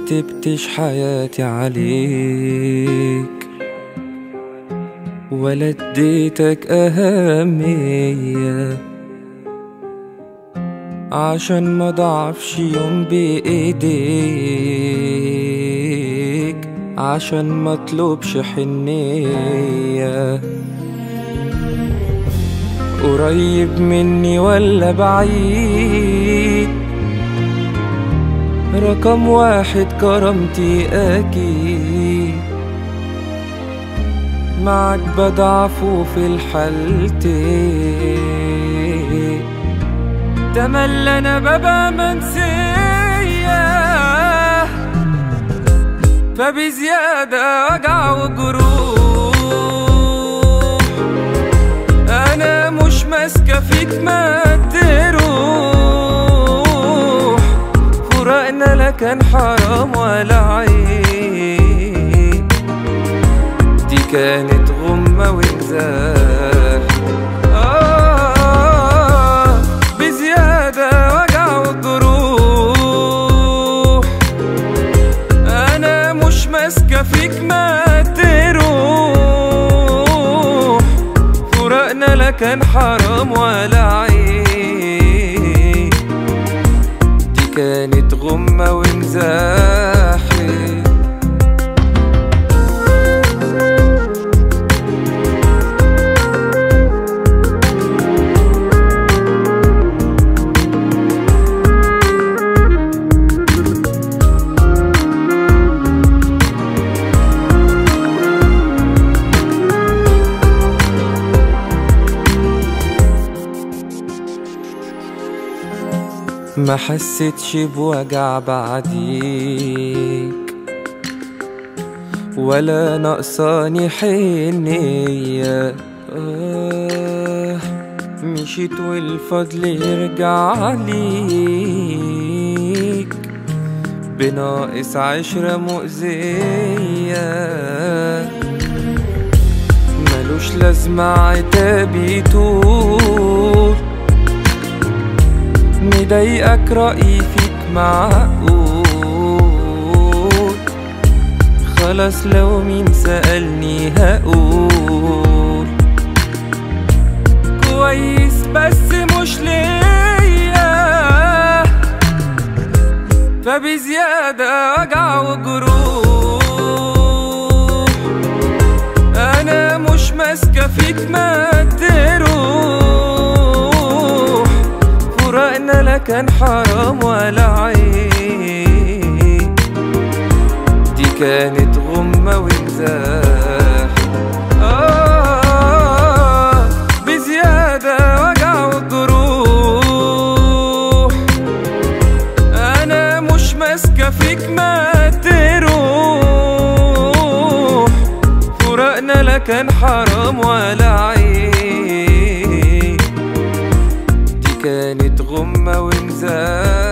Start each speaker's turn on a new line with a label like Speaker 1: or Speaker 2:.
Speaker 1: رتبتش حياتي عليك ولا اديتك أهمية عشان ما ضعفش يوم بإيديك عشان ما اطلبش حنية قريب مني ولا بعيد رقم واحد كرامتي أكيد معك بضعف في الحالتين تملى انا ببقى منسية فبزيادة وجع وجروح انا مش ماسكة فيك ما تروح فراقنا لا كان حرام ولا عيب دي كانت غمة وانزاح آه بزيادة وجع وجروح أنا مش ماسكة فيك ما تروح فراقنا لا كان حرام ولا عيب دي كانت غمة وانزاحت ما حسيتش بوجع بعديك ولا نقصاني حنية آه مشيت والفضل يرجع ليك بناقص عشرة مؤذية ملوش لازمة عتابي طول مضايقك رأيي فيك معقول خلاص لو مين سألني هقول كويس بس مش ليا فبزيادة وجع وجروح أنا مش ماسكة فيك ما تروح فراقنا لا كان حرام ولا عيب دي كانت غمة وانزاح آه بزيادة وجع وجروح أنا مش ماسكة فيك ما تروح فراقنا لا كان حرام ولا عيب دي كانت غمة وانزاح